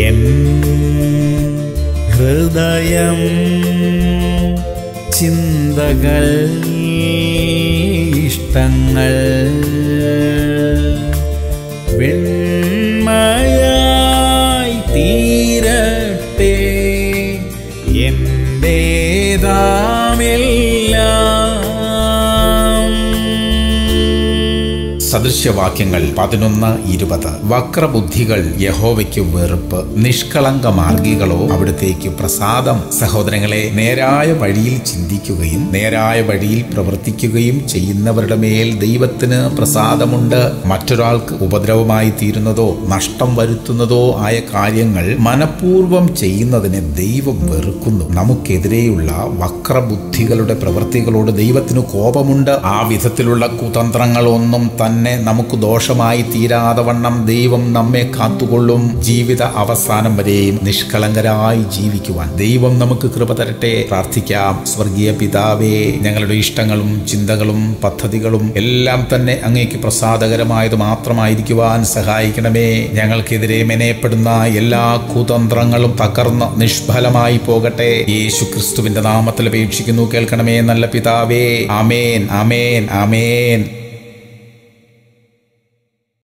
N ഹൃദയം ചിന്തകൾ ഇഷ്ടങ്ങൾ വെണ്മയായി തീരട്ടെ എന്റേതാമെല്ലാം സദൃശ്യവാക്യങ്ങൾ പതിനൊന്ന് ഇരുപത് വക്രബുദ്ധികൾ യഹോവയ്ക്ക് വെറുപ്പ് നിഷ്കളങ്ക മാർഗികളോ അവിടത്തേക്ക് പ്രസാദം സഹോദരങ്ങളെ നേരായ വഴിയിൽ ചിന്തിക്കുകയും നേരായ വഴിയിൽ പ്രവർത്തിക്കുകയും ചെയ്യുന്നവരുടെ മേൽ ദൈവത്തിന് പ്രസാദമുണ്ട് മറ്റൊരാൾക്ക് ഉപദ്രവമായി തീരുന്നതോ നഷ്ടം വരുത്തുന്നതോ ആയ കാര്യങ്ങൾ മനഃപൂർവം ചെയ്യുന്നതിനെ ദൈവം വെറുക്കുന്നു നമുക്കെതിരെയുള്ള വക്രബുദ്ധികളുടെ പ്രവൃത്തികളോട് ദൈവത്തിന് കോപമുണ്ട് ആ വിധത്തിലുള്ള കുതന്ത്രങ്ങളൊന്നും തന്നെ നമുക്ക് ദോഷമായി തീരാതെ വണ്ണം ദൈവം നമ്മെ കാത്തുകൊള്ളും ജീവിത അവസാനം വരെയും നിഷ്കളങ്കരായി ജീവിക്കുവാൻ ദൈവം നമുക്ക് കൃപ തരട്ടെ പ്രാർത്ഥിക്കാം സ്വർഗീയ പിതാവേ ഞങ്ങളുടെ ഇഷ്ടങ്ങളും ചിന്തകളും പദ്ധതികളും എല്ലാം തന്നെ അങ്ങേക്ക് പ്രസാദകരമായത് മാത്രമായിരിക്കുവാൻ സഹായിക്കണമേ ഞങ്ങൾക്കെതിരെ മെനയപ്പെടുന്ന എല്ലാ കുതന്ത്രങ്ങളും തകർന്ന് നിഷ്ഫലമായി പോകട്ടെ യേശു ക്രിസ്തുവിന്റെ നാമത്തിൽ അപേക്ഷിക്കുന്നു കേൾക്കണമേ നല്ല പിതാവേ ആമേൻ ആമേൻ ആമേൻ